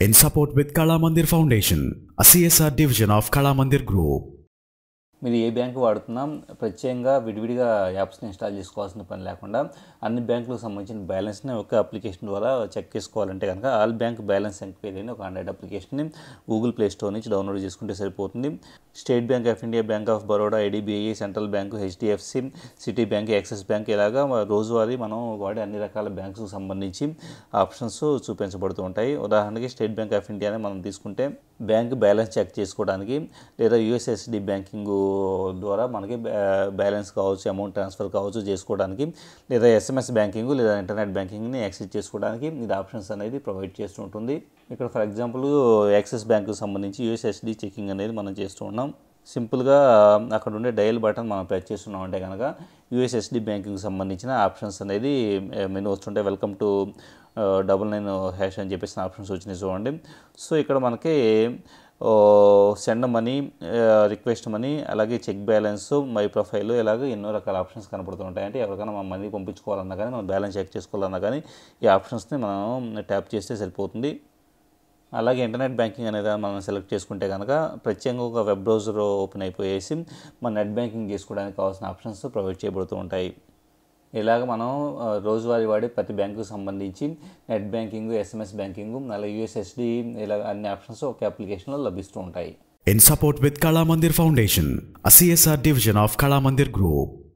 in support with Kala Mandir Foundation, a CSR division of Kala Mandir Group. మీరు ఏ bank వాడుతున్నా ప్రత్యేకంగా విడివిడిగా యాప్స్ని ఇన్స్టాల్ చేసుకోవాల్సిన పని లేకుండా అన్ని బ్యాంకులకు సంబంధించిన బ్యాలెన్స్ని ఒక అప్లికేషన్ ద్వారా చెక్ చేసుకోవాలంటే కనుక ఆల్ బ్యాంక్ బ్యాలెన్స్ ఎంక్వైరీ అని ఒక ఆండ్రాయిడ్ అప్లికేషన్ని గూగుల్ ప్లే స్టోర్ నుంచి డౌన్లోడ్ చేసుకుంటే సరిపోతుంది state bank of India bank of Baroda IDBI central bank HDFC Citi bank axis bank ఇలాగా రోజువారీ మనం వాడే అన్ని రకాల బ్యాంక్స్కి సంబంధించి ఆప్షన్స్ చూపించబడుతూ ఉంటాయి ఉదాహరణకి స్టేట్ బ్యాంక్ ఆఫ్ ఇండియాని మనం తీసుకుంటే బ్యాంక్ బ్యాలెన్స్ చెక్ చేసుకోవడానికి లేదా యూఎస్ఎస్డి బ్యాంకింగ్ ద్వారా మనకి బ్యా- బ్యాలెన్స్ కావచ్చు అమౌంట్ ట్రాన్స్ఫర్ కావచ్చు చేసుకోవడానికి లేదా ఎస్ఎంఎస్ బ్యాంకింగ్ లేదా ఇంటర్నెట్ బ్యాంకింగ్ని యాక్సెస్ చేసుకోవడానికి ఇది ఆప్షన్స్ అనేది ప్రొవైడ్ చేస్తూ ఉంటుంది ఇక్కడ ఫర్ ఎగ్జాంపుల్ యాక్సిస్ బ్యాంకుకి సంబంధించి యూఎస్ఎస్డి చెకింగ్ అనేది మనం చేస్తూ ఉన్నాం సింపుల్గా అక్కడ ఉండే డయల్ బటన్ మనం ప్రెస్ చేస్తున్నాం అంటే కనుక యూఎస్ఎస్డి బ్యాంకింగ్ సంబంధించిన ఆప్షన్స్ అనేది మెనూ వస్తుంటే welcome to double nine hash అని చెప్పేసి ఆప్షన్స్ వచ్చినాయి చూడండి సో ఇక్కడ మనకి సెండ్ మనీ రిక్వెస్ట్ మనీ అలాగే చెక్ బ్యాలెన్స్ మై ప్రొఫైల్ ఇలాగ ఎన్నో రకాల ఆప్షన్స్ కనపడుతూ ఉంటాయి అంటే ఎవరికైనా మన మనీ పంపించుకోవాలన్నా కానీ మనం బ్యాలెన్స్ చెక్ చేసుకోవాలన్నా కానీ ఈ ఆప్షన్స్ని మనం ట్యాప్ చేస్తే సరిపోతుంది అలాగే ఇంటర్నెట్ బ్యాంకింగ్ అనేది మనం సెలెక్ట్ చేసుకుంటే కనుక ప్రత్యేకంగా ఒక వెబ్ బ్రౌజర్ ఓపెన్ అయిపోయేసి మన నెట్ బ్యాంకింగ్ చేసుకోవడానికి కావాల్సిన ఆప్షన్స్ ప్రొవైడ్ చేయబడుతూ ఉంటాయి ఇలాగ మనం ఆ, రోజువారీ వాడే ప్రతి బ్యాంకుకు సంబంధించి నెట్ బ్యాంకింగ్ ఎస్ఎంఎస్ బ్యాంకింగ్ అలాగే యూఎస్ఎస్డి ఇలా అన్ని ఆప్షన్స్ ఒక అప్లికేషన్లో లభిస్తూ ఉంటాయి In support with Kala Mandir Foundation, a CSR division of Kala Mandir Group.